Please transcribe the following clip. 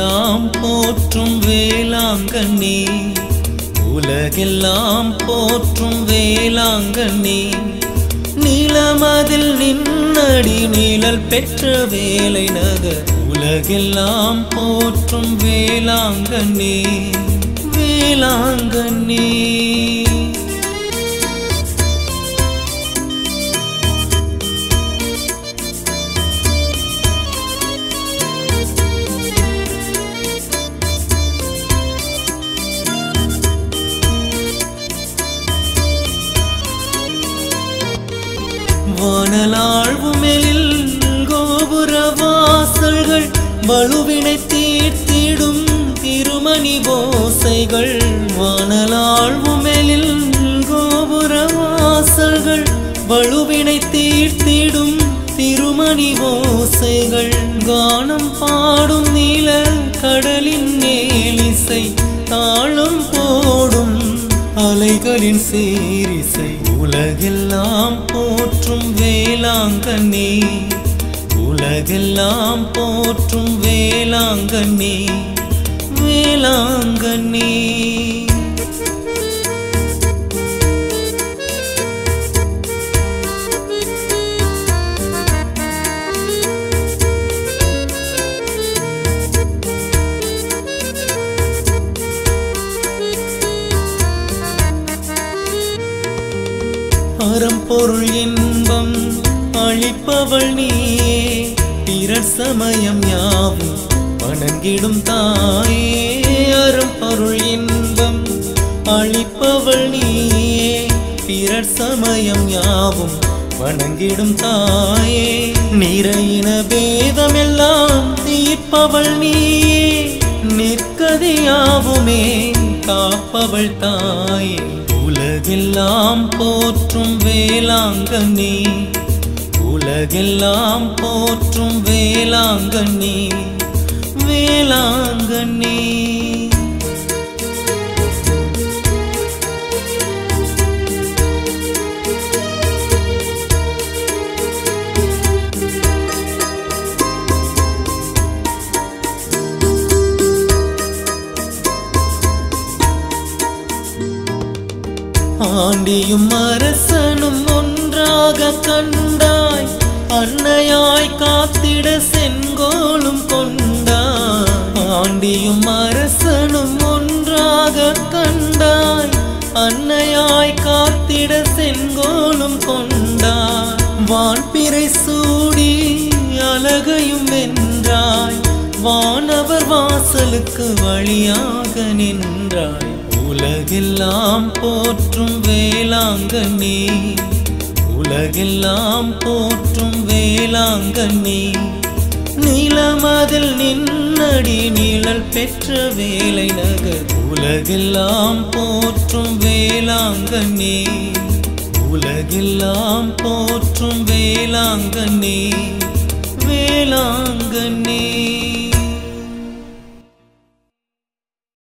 உலகெல்லாம் போற்றும் வேளாங்கண்ணி உலகெல்லாம் போற்றும் வேளாங்கண்ணி நிலமதில் நின்னடி நிழல் பெற்ற வேலை நகர் உலகெல்லாம் போற்றும் வேளாங்கண்ணி வேளாங்கண்ணி வானலாழ்வுமெழில் கோபுர வாசல்கள் வலுவினை தீர்த்திடும் திருமணி ஓசைகள் வானலாழ்வுமெழில் கோபுர வாசல்கள் வலுவினை தீர்த்திடும் திருமணி ஓசைகள் கானம் பாடும் நீல கடலின் நேலிசை தாளம் போடும் அலைகளின் சீரிசை உலகெல்லாம் போற்றும் வேளாங்கண்ணி உலகெல்லாம் போற்றும் வேளாங்கண்ணி வேளாங்கண்ணி அறம்பொருள் இன்பம் அளிப்பவள் நீயே பிறர் சமயம் யாவும் வணங்கிடும் தாயே அறம்பொருள் இன்பம் அளிப்பவள் நீயே பிறர் சமயம் யாவும் வணங்கிடும் தாயே நிறையின பேதமெல்லாம் தீர்ப்பவள் நீயே நிற்கதியாவுமே காப்பவள் தாயே உலகெல்லாம் போற்றும் வேளாங்கண்ணி உலகெல்லாம் போற்றும் வேளாங்கண்ணி வேளாங்கண்ணி ஆண்டியும் அரசனும் ஒன்றாக கண்டாய் அன்னையாய் காத்திட செங்கோலும் கொண்டாய் ஆண்டியும் அரசனும் ஒன்றாக கண்டாய் அன்னையாய் காத்திட செங்கோலும் கொண்டாய் வான்பிறை சூடி அழகையும் வென்றாய் வானவர் வாசலுக்கு வழியாக நின்றாய் உலகெல்லாம் போற்றும் வேளாங்கண்ணி உலகெல்லாம் போற்றும் வேளாங்கண்ணி நிலமதில் நின்னடி நிழல் பெற்ற வேலை நகர் உலகெல்லாம் போற்றும் வேளாங்கண்ணி உலகெல்லாம் போற்றும் வேளாங்கண்ணி வேளாங்கண்ணி